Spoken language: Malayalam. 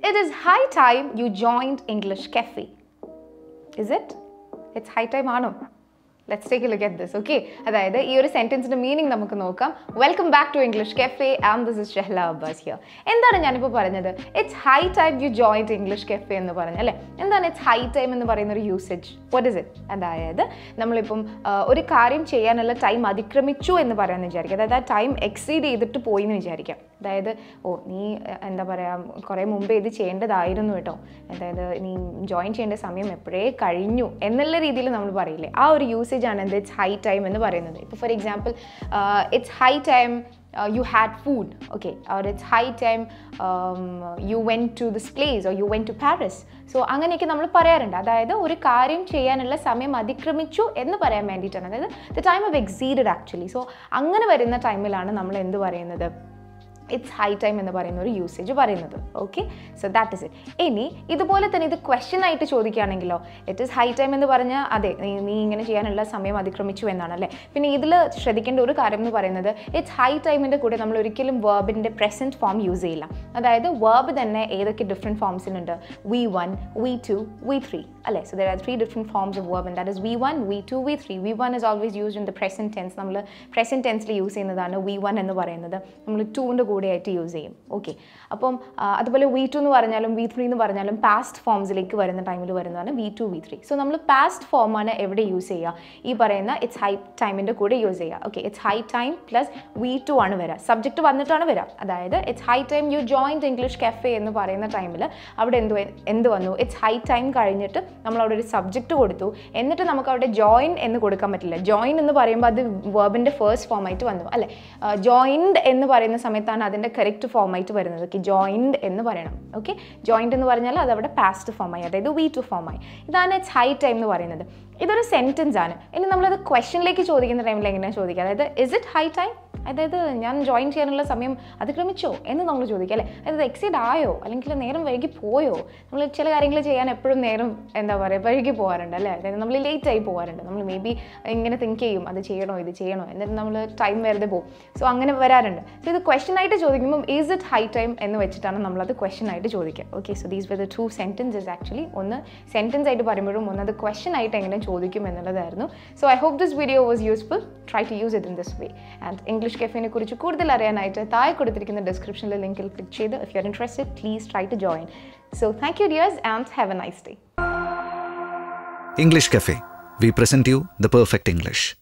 It is high time you joined English Cafe. Is it? It's high time ആണോ let's take look at this okay അതായത് ഈ ഒരു സെൻറ്റൻസിൻ്റെ മീനിങ് നമുക്ക് നോക്കാം welcome back to English കെഫെ and this is Shehla Abbas here എന്താണ് ഞാനിപ്പോൾ പറഞ്ഞത് it's high time you join English കെഫെ എന്ന് പറഞ്ഞു അല്ലേ എന്താണ് ഇറ്റ്സ് ഹൈ ടൈം എന്ന് പറയുന്ന ഒരു യൂസേജ് വാട്ട് ഇസ് ഇറ്റ് അതായത് നമ്മളിപ്പം ആ, ഒരു കാര്യം ചെയ്യാനുള്ള ടൈം അതിക്രമിച്ചു എന്ന് പറയാമെന്ന് വിചാരിക്കുക അതായത് ആ ടൈം എക്സീഡ് ചെയ്തിട്ട് പോയി എന്ന് വിചാരിക്കാം അതായത് ഓ നീ എ, എന്താ പറയുക കുറേ മുമ്പേ ഇത് ചെയ്യേണ്ടതായിരുന്നു കേട്ടോ അതായത് നീ ജോയിൻ ചെയ്യേണ്ട സമയം എപ്പോഴേ കഴിഞ്ഞു എന്നുള്ള രീതിയിൽ നമ്മൾ പറയില്ലേ ആ ഒരു യൂസേജ് ആണ് എന്ത് ഇറ്റ്സ് ഹൈ ടൈം എന്ന് പറയുന്നത് ഇപ്പോൾ for example it's high time you had food okay or it's high time you went to this place or you went to Paris so അങ്ങനെയൊക്കെ നമ്മൾ പറയാറുണ്ട് അതായത് ഒരു കാര്യം ചെയ്യാനുള്ള സമയം അതിക്രമിച്ചു എന്ന് പറയാൻ വേണ്ടിയിട്ടാണ് അതായത് the time of exceeded actually so അങ്ങനെ വരുന്ന ടൈമിലാണ് നമ്മൾ എന്ത് പറയുന്നത് ഇറ്റ്സ് ഹൈ ടൈം എന്ന് പറയുന്ന ഒരു യൂസേജ് പറയുന്നത് okay so that is it ഇനി ഇതുപോലെ തന്നെ ഇത് ക്വസ്റ്റ്യൻ ആയിട്ട് ചോദിക്കുകയാണെങ്കിലോ ഇറ്റ് ഇസ് ഹൈ ടൈം എന്ന് പറഞ്ഞാൽ അതെ നീ നീ ഇങ്ങനെ ചെയ്യാനുള്ള സമയം അതിക്രമിച്ചു എന്നാണ് അല്ലേ പിന്നെ ഇതിൽ ശ്രദ്ധിക്കേണ്ട ഒരു കാര്യം എന്ന് പറയുന്നത് ഇറ്റ്സ് ഹൈ ടൈമിൻ്റെ കൂടെ നമ്മൾ ഒരിക്കലും വേർബിൻ്റെ പ്രസൻറ്റ് ഫോം യൂസ് ചെയ്യില്ല അതായത് വേർബ് തന്നെ ഏതൊക്കെ ഡിഫറെൻറ്റ് ഫോംസിലുണ്ട് V one V two V three അല്ലേ so there are three different forms of verb that is V one V two V three V one is always used in the present tense നമ്മൾ പ്രസൻറ്റ് ടെൻസിൽ യൂസ് ചെയ്യുന്നതാണ് വി വൺ എന്ന് പറയുന്നത് നമ്മൾ ടൂവിൻ്റെ കൂടെ ആയിട്ട് യൂസ് ചെയ്യും ഓക്കെ അപ്പം ആ, അതുപോലെ വി ടു എന്ന് പറഞ്ഞാലും വി ത്രീ എന്ന് പറഞ്ഞാലും പാസ്റ്റ് ഫോംസിലേക്ക് വരുന്ന ടൈമിൽ വരുന്നതാണ് V two V three so നമ്മൾ പാസ്റ്റ് ഫോമാണ് എവിടെ യൂസ് ചെയ്യുക ഈ പറയുന്ന ഇറ്റ്സ് ഹൈ ടൈമിൻ്റെ കൂടെ യൂസ് ചെയ്യുക okay it's high time plus V two ആണ് വരിക സബ്ജക്റ്റ് വന്നിട്ടാണ് വരിക അതായത് it's high time you joint English cafe എന്ന് പറയുന്ന ടൈമിൽ അവിടെ എന്ത് വ- എന്ത് വന്നു ഇറ്റ്സ് ഹൈ ടൈം കഴിഞ്ഞിട്ട് നമ്മൾ അവിടെ ഒരു സബ്ജക്റ്റ് കൊടുത്തു എന്നിട്ട് നമുക്ക് അവിടെ ജോയിൻ എന്ന് കൊടുക്കാൻ പറ്റില്ല ജോയിൻ എന്ന് പറയുമ്പോൾ അത് വേർബിൻ്റെ ഫേസ്റ്റ് ഫോമായിട്ട് വന്നു അല്ലേ ജോയിൻഡ് എന്ന് പറയുന്ന സമയത്താണ് അതിൻ്റെ കറക്റ്റ് ഫോമായിട്ട് വരുന്നത് ഓക്കെ ജോയിൻഡ് എന്ന് പറയണം ഓക്കെ ജോയിൻഡ് എന്ന് പറഞ്ഞാൽ അത് അവിടെ പാസ്റ്റ് ഫോമായി അതായത് വി ടു ഫോമായി ഇതാണ് ഇറ്റ്സ് ഹൈ ടൈം എന്ന് പറയുന്നത് ഇതൊരു സെൻറ്റൻസ് ആണ് ഇനി നമ്മളത് ക്വസ്റ്റനിലേക്ക് ചോദിക്കുന്ന ടൈമിൽ എങ്ങനെയാണ് ചോദിക്കുക അതായത് ഇസ് ഇറ്റ് ഹൈ ടൈം അതായത് ഞാൻ ജോയിൻ ചെയ്യാനുള്ള സമയം അതിക്രമിച്ചോ എന്ന് നമ്മൾ ചോദിക്കുക അല്ലേ അതായത് എക്സീഡ് ആയോ അല്ലെങ്കിൽ നേരം വൈകി പോയോ നമ്മൾ ചില കാര്യങ്ങൾ ചെയ്യാൻ എപ്പോഴും നേരം എന്താ പറയുക വൈകി പോകാറുണ്ട് അല്ലേ അതായത് നമ്മൾ ലേറ്റ് ആയി പോകാറുണ്ട് നമ്മൾ മേ ബി ഇങ്ങനെ തിങ്ക് ചെയ്യും അത് ചെയ്യണോ ഇത് ചെയ്യണോ എന്നിട്ട് നമ്മൾ ടൈം വെറുതെ പോകും സോ അങ്ങനെ വരാറുണ്ട് സോ ഇത് ക്വസ്റ്റൻ ആയിട്ട് ചോദിക്കുമ്പോൾ ഈസ് ഇറ്റ് ഹൈ ടൈം എന്ന് വെച്ചിട്ടാണ് നമ്മളത് ക്വസ്റ്റൻ ആയിട്ട് ചോദിക്കുക okay so these were the two sentences actually ഒന്ന് സെൻറ്റൻസ് ആയിട്ട് പറയുമ്പോഴും ഒന്ന് അത് ക്വസ്റ്റൻ ആയിട്ട് എങ്ങനെ ചോദിക്കും എന്നുള്ളതായിരുന്നു so I hope this video was useful try to use it in this way and English കെഫിനെ കുറിച്ച് കൂടുതൽ അറിയാനായിട്ട് താഴെ കൊടുത്തിരിക്കുന്ന ഡിസ്ക്രിപ്ഷനിലെ ലിങ്കിൽ ക്ലിക്ക് ചെയ്ത് if you are interested please try to join so thank you dears and have a nice day English Cafe. We present you the perfect English.